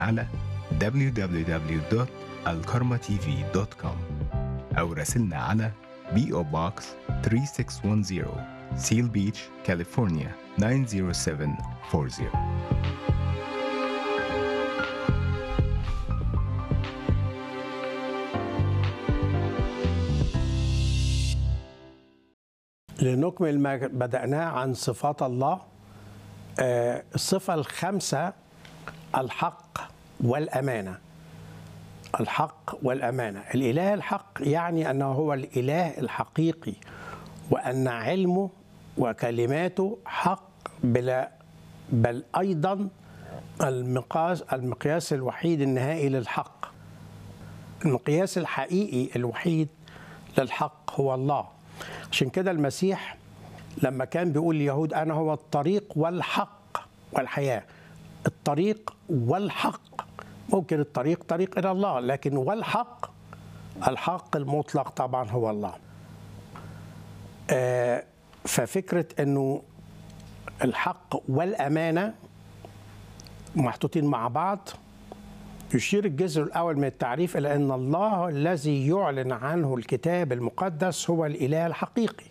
على www.alkarmatv.com أو راسلنا على PO Box 3610 Seal Beach, California 90740 لنكمل ما بدأناه عن صفات الله آه، الصفة الخامسة الحق والأمانة الحق والأمانة الإله الحق يعني أنه هو الإله الحقيقي وأن علمه وكلماته حق بلا بل أيضا المقياس المقياس الوحيد النهائي للحق المقياس الحقيقي الوحيد للحق هو الله عشان كده المسيح لما كان بيقول اليهود انا هو الطريق والحق والحياه الطريق والحق ممكن الطريق طريق الى الله لكن والحق الحق المطلق طبعا هو الله آه ففكره انه الحق والامانه محطوطين مع بعض يشير الجزء الأول من التعريف إلى أن الله الذي يعلن عنه الكتاب المقدس هو الإله الحقيقي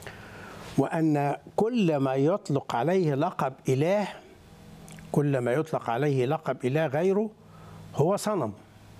وأن كل ما يطلق عليه لقب إله كل ما يطلق عليه لقب إله غيره هو صنم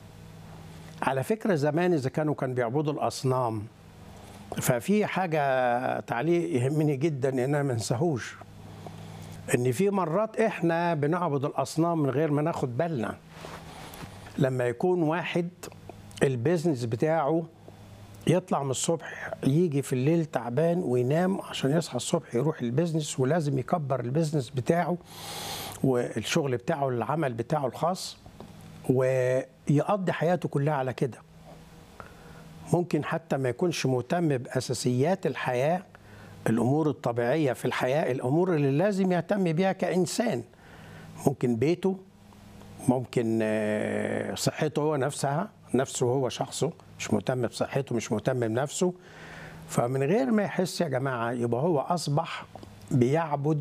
على فكرة زمان إذا كانوا كان بيعبدوا الأصنام ففي حاجة تعليق يهمني جدا إن أنا ما انساهوش إن في مرات إحنا بنعبد الأصنام من غير ما ناخد بالنا لما يكون واحد البيزنس بتاعه يطلع من الصبح يجي في الليل تعبان وينام عشان يصحى الصبح يروح البيزنس ولازم يكبر البيزنس بتاعه والشغل بتاعه العمل بتاعه الخاص ويقضي حياته كلها على كده ممكن حتى ما يكونش مهتم بأساسيات الحياة الأمور الطبيعية في الحياة الأمور اللي لازم يهتم بيها كإنسان ممكن بيته ممكن صحته هو نفسها نفسه هو شخصه مش مهتم بصحته مش مهتم بنفسه فمن غير ما يحس يا جماعة يبقى هو أصبح بيعبد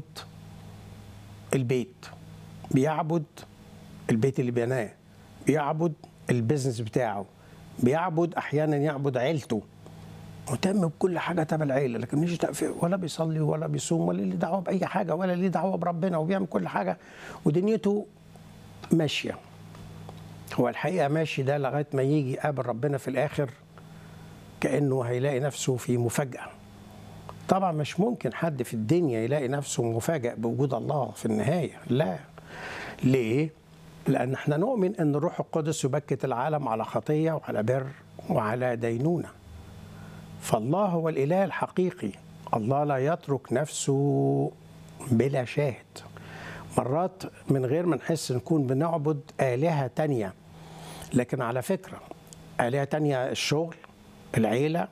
البيت بيعبد البيت اللي بناه بيعبد البيزنس بتاعه بيعبد أحيانا يعبد عيلته مهتم بكل حاجة تبع العيلة لكن مش ولا بيصلي ولا بيصوم ولا ليه دعوة بأي حاجة ولا ليه دعوة بربنا وبيعمل كل حاجة ودنيته ماشيه هو الحقيقه ماشي ده لغايه ما يجي يقابل ربنا في الاخر كانه هيلاقي نفسه في مفاجاه طبعا مش ممكن حد في الدنيا يلاقي نفسه مفاجئ بوجود الله في النهايه لا ليه لان احنا نؤمن ان الروح القدس يبكت العالم على خطيه وعلى بر وعلى دينونه فالله هو الاله الحقيقي الله لا يترك نفسه بلا شاهد مرات من غير ما نحس نكون بنعبد آلهة تانية لكن على فكرة آلهة تانية الشغل العيلة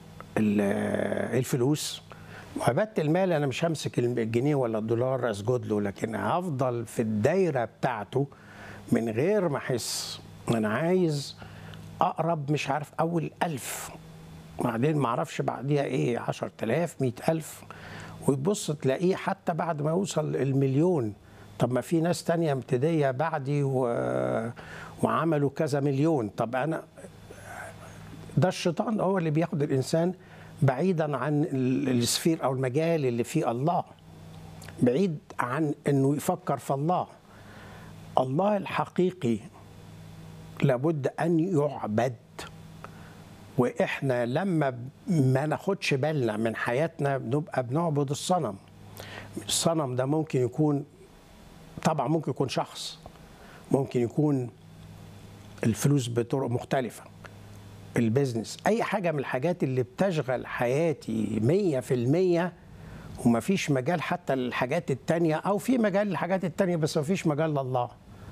الفلوس عبادة المال أنا مش همسك الجنيه ولا الدولار أسجد له لكن هفضل في الدايرة بتاعته من غير ما أحس أنا عايز أقرب مش عارف أول ألف بعدين ما أعرفش بعديها إيه عشر تلاف مئة ألف وتبص تلاقيه حتى بعد ما يوصل المليون طب ما في ناس تانية ابتدية بعدي و... وعملوا كذا مليون طب أنا ده الشيطان هو اللي بياخد الإنسان بعيدا عن السفير أو المجال اللي فيه الله بعيد عن أنه يفكر في الله الله الحقيقي لابد أن يعبد واحنا لما ما ناخدش بالنا من حياتنا بنبقى بنعبد الصنم الصنم ده ممكن يكون طبعا ممكن يكون شخص ممكن يكون الفلوس بطرق مختلفة البيزنس أي حاجة من الحاجات اللي بتشغل حياتي مية في المية ومفيش مجال حتى للحاجات التانية أو في مجال للحاجات التانية بس مفيش مجال لله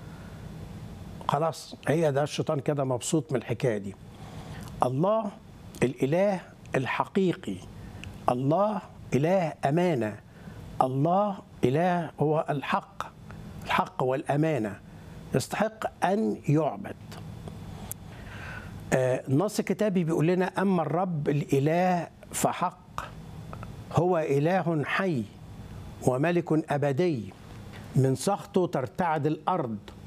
خلاص هي ده الشيطان كده مبسوط من الحكاية دي الله الاله الحقيقي الله اله امانه الله اله هو الحق الحق والامانه يستحق ان يعبد النص الكتابي بيقول لنا اما الرب الاله فحق هو اله حي وملك ابدي من سخطه ترتعد الارض